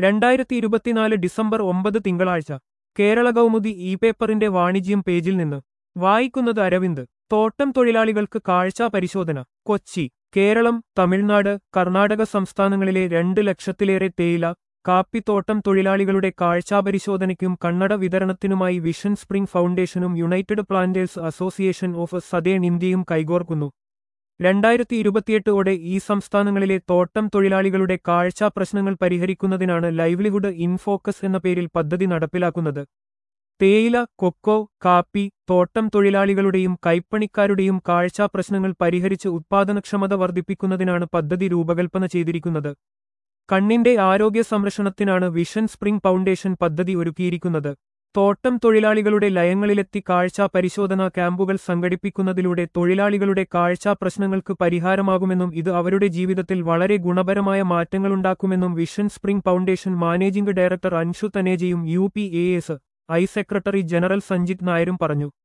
രണ്ടായിരത്തി ഇരുപത്തിനാല് ഡിസംബർ ഒമ്പത് തിങ്കളാഴ്ച കേരള കൗമുദി ഇ പേപ്പറിന്റെ വാണിജ്യം പേജിൽ നിന്ന് വായിക്കുന്നത് അരവിന്ദ് തോട്ടം തൊഴിലാളികൾക്ക് കാഴ്ചാ പരിശോധന കൊച്ചി കേരളം തമിഴ്നാട് കർണാടക സംസ്ഥാനങ്ങളിലെ രണ്ട് ലക്ഷത്തിലേറെ തേയില കാപ്പിത്തോട്ടം തൊഴിലാളികളുടെ കാഴ്ചാപരിശോധനയ്ക്കും കണ്ണട വിതരണത്തിനുമായി വിഷൻ സ്പ്രിംഗ് ഫൗണ്ടേഷനും united planters association of southern ഇന്ത്യയും കൈകോർക്കുന്നു രണ്ടായിരത്തി ഇരുപത്തിയെട്ടോടെ ഈ സംസ്ഥാനങ്ങളിലെ തോട്ടം തൊഴിലാളികളുടെ കാഴ്ചാ പ്രശ്നങ്ങൾ പരിഹരിക്കുന്നതിനാണ് ലൈവ്ലിഹുഡ് ഇൻ ഫോക്കസ് എന്ന പേരിൽ പദ്ധതി നടപ്പിലാക്കുന്നത് തേയില കൊക്കോ കാപ്പി തോട്ടം തൊഴിലാളികളുടെയും കൈപ്പണിക്കാരുടെയും കാഴ്ചാ പ്രശ്നങ്ങൾ പരിഹരിച്ച് ഉത്പാദനക്ഷമത വർദ്ധിപ്പിക്കുന്നതിനാണ് പദ്ധതി രൂപകൽപ്പന ചെയ്തിരിക്കുന്നത് കണ്ണിന്റെ ആരോഗ്യ സംരക്ഷണത്തിനാണ് വിഷൻ സ്പ്രിംഗ് ഫൗണ്ടേഷൻ പദ്ധതി ഒരുക്കിയിരിക്കുന്നത് തോട്ടം തൊഴിലാളികളുടെ ലയങ്ങളിലെത്തി കാഴ്ചാ പരിശോധനാ ക്യാമ്പുകൾ സംഘടിപ്പിക്കുന്നതിലൂടെ തൊഴിലാളികളുടെ കാഴ്ചാ പ്രശ്നങ്ങൾക്ക് പരിഹാരമാകുമെന്നും ഇത് അവരുടെ ജീവിതത്തിൽ വളരെ ഗുണപരമായ മാറ്റങ്ങളുണ്ടാക്കുമെന്നും vision spring foundation managing director Anshu തനേജയും U P A S I secretary general Sanjith നായരും പറഞ്ഞു